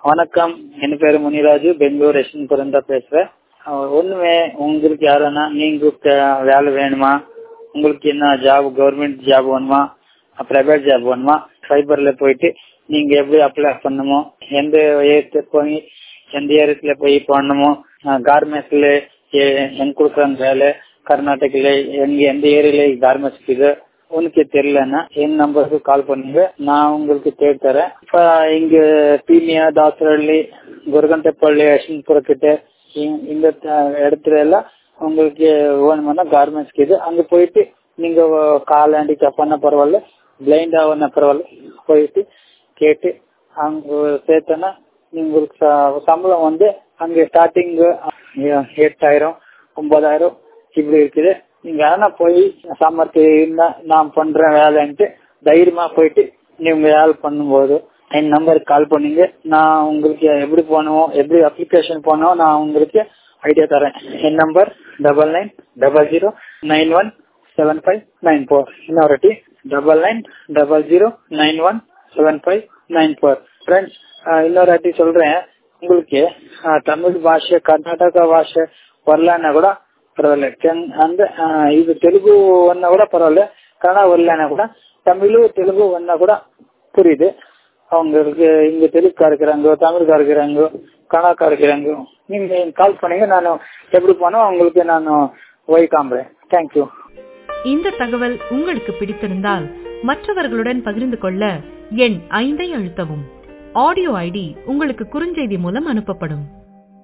வணக்கம் என் பேரு முனிராஜு பெங்களூர் யஷ்வந்த்புரம் தான் பேசுறேன் அஹ் ஒண்ணுமே உங்களுக்கு யாரன்னா நீங்க க- வேலை வேணுமா உங்களுக்கு என்ன ஜாப் கவர்மெண்ட் ஜாப் வேணுமா பிரைவேட் ஜாப் வேணுமா ஃபைபர்ல போயிட்டு நீங்க எப்படி அப்ளை பண்ணுமோ எந்த ஏரியா போய் எந்த ஏரியாத்துல போய் பண்ணணுமோ கார்மெண்ட்ஸ்ல எங்க கொடுக்குறாங்க வேலை கர்நாடகில எங்க எந்த ஏரியால கார்மெண்ட்ஸ் இருக்குது உனக்கு தெரியலன்னா என் நம்பருக்கு கால் பண்ணுங்க நான் உங்களுக்கு தேடி தரேன் இப்ப இங்க பீமியா தாசரள்ளி குருகண்டப்பள்ளி அஸ்வின்புரம் கிட்ட இ- இந்த த- இடத்துல எல்லாம் உங்களுக்கு வேணுமானா கார்மெண்ட்ஸ் இது அங்க போயிட்டு நீங்க கால் ஹேண்டிகேப் பண்ண பரவாயில்ல பிளைண்ட் ஆகுன பரவாயில்ல போயிட்டு கேட்டு அங்க சேர்த்தனா உங்களுக்கு ச- சம்பளம் வந்து அங்க ஸ்டார்டிங் எட்டாயிரம் ஒன்பதாயிரம் இப்படி இருக்குது நீங்க ஆனா போய் சாமர்த்தியம் இருந்தா நான் பண்றேன் வேலைன்ட்டு தைரியமா போயிட்டு நீங்க வேலை பண்ணும்போது என் நம்பருக்கு கால் பண்ணீங்க நான் உங்களுக்கு எப்படி போனோம் எப்படி அப்ளிகேஷன் போனோம் நான் உங்களுக்கு ஐடியா தரேன் என் number double nine double zero nine one seven five nine four இன்னொரு double nine double zero nine one seven five nine four friends இன்னொரு வாட்டி சொல்றேன் உங்களுக்கு ஆஹ், தமிழ் பாஷை கர்நாடக பாஷை வரலன்னா கூட పర్వాలే అంటే ఇది తెలుగు అన్నా కూడా పర్వాలే கன்னடா வரலன்னா கூட தமிழ் தெலுங்கு வந்தா கூட புரியுது அவங்களுக்கு இங்க தெலுங்கா இருக்கிறாங்க தமிழ்கா இருக்கிறாங்க கன்னடக்கா இருக்கிறாங்க நீங்க கால் பண்ணீங்க நான் எப்படி போனோம் உங்களுக்கு நான் ஒய் காம்புறேன் தேங்க்யூ இந்த தகவல் உங்களுக்கு பிடித்திருந்தால் மற்றவர்களுடன் பகிர்ந்து கொள்ள எண் ஐந்தை அழுத்தவும் ஆடியோ ஐடி உங்களுக்கு குறுஞ்செய்தி மூலம் அனுப்பப்படும்